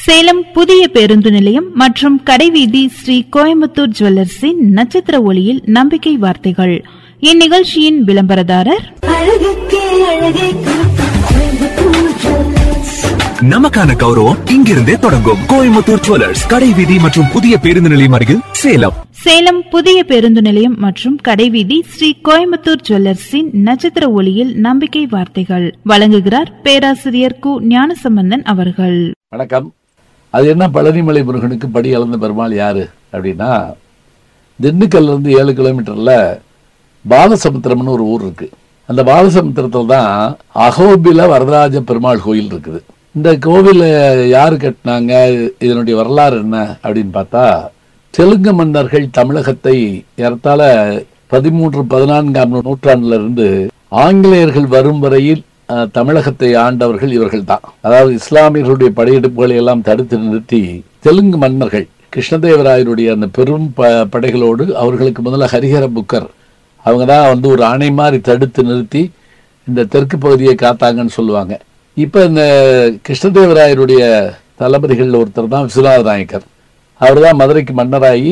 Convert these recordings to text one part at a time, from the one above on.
சேலம் புதிய பேருந்து நிலையம் மற்றும் கடைவீதி ஸ்ரீ கோயம்புத்தூர் ஜுவல்லர்ஸின் நட்சத்திர ஒளியில் நம்பிக்கை வார்த்தைகள் இந்நிகழ்ச்சியின் விளம்பரதாரர் அழகுக்கே அழகை காட்டும் கோயம்புத்தூர் ஜுவல்லர்ஸ். நமக்கான கௌரவம் இங்கிருந்தே தொடங்கும் கோயம்புத்தூர் ஜுவல்லர்ஸ் கடை வீதி மற்றும் புதிய பேருந்து நிலையம் அருகில் சேலம் சேலம் புதிய பேருந்து நிலையம் மற்றும் கடைவீதி ஸ்ரீ கோயம்புத்தூர் ஜுவல்லர்ஸின் நட்சத்திர ஒளியில் நம்பிக்கை வார்த்தைகள் வழங்குகிறார் பேராசிரியர் கு ஞானசம்பந்தன் அவர்கள் வணக்கம் அது என்ன பழனிமலை முருகனுக்கு படி அளந்த பெருமாள் யாரு அப்படின்னா திண்டுக்கல்ல இருந்து ஏழு கிலோமீட்டர்ல பாலசமுத்திரம்னு ஒரு ஊர் இருக்கு அந்த பாலசமுத்திரத்துல தான் அகோபில வரதராஜ பெருமாள் கோயில் இருக்குது இந்த கோவில யாரு கட்டினாங்க இதனுடைய வரலாறு என்ன அப்படின்னு பார்த்தா தெலுங்கு மன்னர்கள் தமிழகத்தை ஏறத்தாழ பதிமூன்று பதினான்காம் நூற்றாண்டுல இருந்து ஆங்கிலேயர்கள் வரும் வரையில் அஹ், தமிழகத்தை ஆண்டவர்கள் இவர்கள் தான் அதாவது இஸ்லாமியர்களுடைய படையெடுப்புகளை எல்லாம் தடுத்து நிறுத்தி தெலுங்கு மன்னர்கள் கிருஷ்ணதேவராயருடைய அந்த பெரும் ப- படைகளோடு அவர்களுக்கு முதல்ல ஹரிஹர புக்கர் அவங்க தான் வந்து ஒரு அணை மாதிரி தடுத்து நிறுத்தி இந்த தெற்கு பகுதியை காத்தாங்கன்னு சொல்லுவாங்க இப்போ இந்த கிருஷ்ணதேவராயருடைய தளபதிகளில் ஒருத்தர் தான் விஸ்வநாத நாயக்கர் அவர் தான் மதுரைக்கு மன்னராகி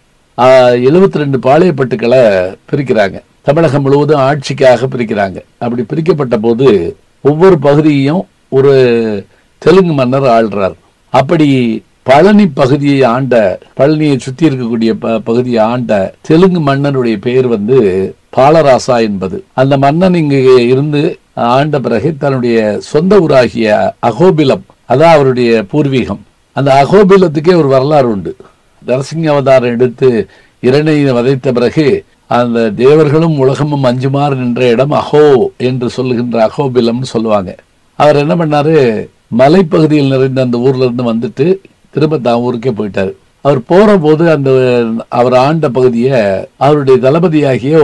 எழுபத்தி ரெண்டு பாளையப்பட்டுக்களை பிரிக்கிறாங்க தமிழகம் முழுவதும் ஆட்சிக்காக பிரிக்கிறாங்க அப்படி பிரிக்கப்பட்ட போது ஒவ்வொரு பகுதியையும் ஒரு தெலுங்கு மன்னர் ஆள்றார் அப்படி பழனி பகுதியை ஆண்ட பழனியை சுத்தி இருக்கக்கூடிய ப- பகுதியை ஆண்ட தெலுங்கு மன்னனுடைய பெயர் வந்து பாலராசா என்பது அந்த மன்னன் இங்கு இருந்து ஆண்ட பிறகு தன்னுடைய சொந்த ஊராகிய அகோபிலம் அதான் அவருடைய பூர்வீகம் அந்த அகோபிலத்துக்கே ஒரு வரலாறு உண்டு நரசிங்க அவதாரம் எடுத்து இரணை வதைத்த பிறகு அந்த தேவர்களும் உலகமும் அஞ்சுமாறு நின்ற இடம் அஹோ என்று சொல்லுகின்ற அகோபிலம்னு சொல்லுவாங்க அவர் என்ன பண்ணாரு மலைப்பகுதியில் நிறைந்த அந்த ஊர்ல இருந்து வந்துட்டு திரும்ப தான் ஊருக்கே போயிட்டாரு அவர் போற போது அந்த அவர் ஆண்ட பகுதியை அவருடைய தளபதியாகிய